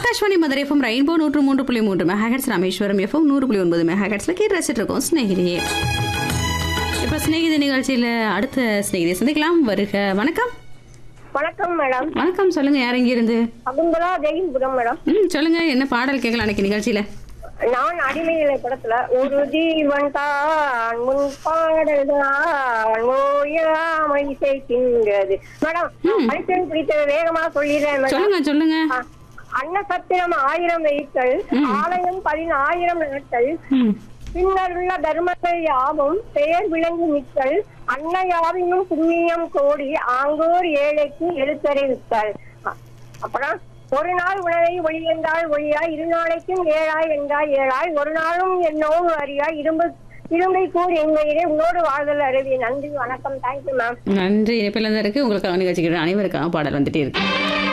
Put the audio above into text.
Akashvani Madurai FM rainbow நூற்று மூன்று புள்ளி மூன்று மெகாஹெட்ஸ் ராமேஸ்வரம் எஃப்எம் நூறு புள்ளி ஒன்பது மெகாஹெட்ஸ்ல கேட்டு ரசிட்டு இருக்கோம் ஸ்நேகிதியே இப்போ ஸ்நேகிதி நிகழ்ச்சியில் அடுத்த ஸ்நேகிதியை சந்திக்கலாம் வருக வணக்கம் வணக்கம் மேடம் வணக்கம் சொல்லுங்க யார் இங்க இருந்து அகுந்தலா ஜெயின்புரம் மேடம் ம் சொல்லுங்க என்ன பாடல் கேட்கலாம் அன்னைக்கு நிகழ்ச்சியில நான் அடிமையிலை படத்துல ஒரு ஜீவன் தான் முன் பாடல்தான் நோயாமை செய்கின்றது மேடம் மனுஷன் பிடித்தது வேகமா சொல்லிடுறேன் மேடம் சொல்லுங்க சொல்லுங்க அ- அன்னசத்திரம் ஆயிரம் வெயிட்கள் ஆலயம் பதினாயிரம் நாட்கள் ம் பின்னர் உள்ள தர்மங்கள் யாவும் பெயர் விளங்கு மிக்கல் அன்னையாவினும் புண்ணியம் கோடி ஆங்கோர் ஏழைக்கு எழுத்தறிவித்தல் அ- அப்புறம் ஒரு நாள் உணவை ஒளி என்றால் ஒளியாய் இரு நாளைக்கும் ஏழாய் என்றால் ஏழாய் ஒரு நாளும் என்னோடு அறியாய் இரும்பு இரும்பை கூர் எங்கையிலே உன்னோடு வாழ்தல் அருவி நன்றி வணக்கம் தேங்க்யூ மேம் நன்றி இணைப்பில் இருக்கு உங்களுக்கு நிகழ்ச்சிக்கு அனைவருக்காக பாடல் வந்துட்டே இருக்கு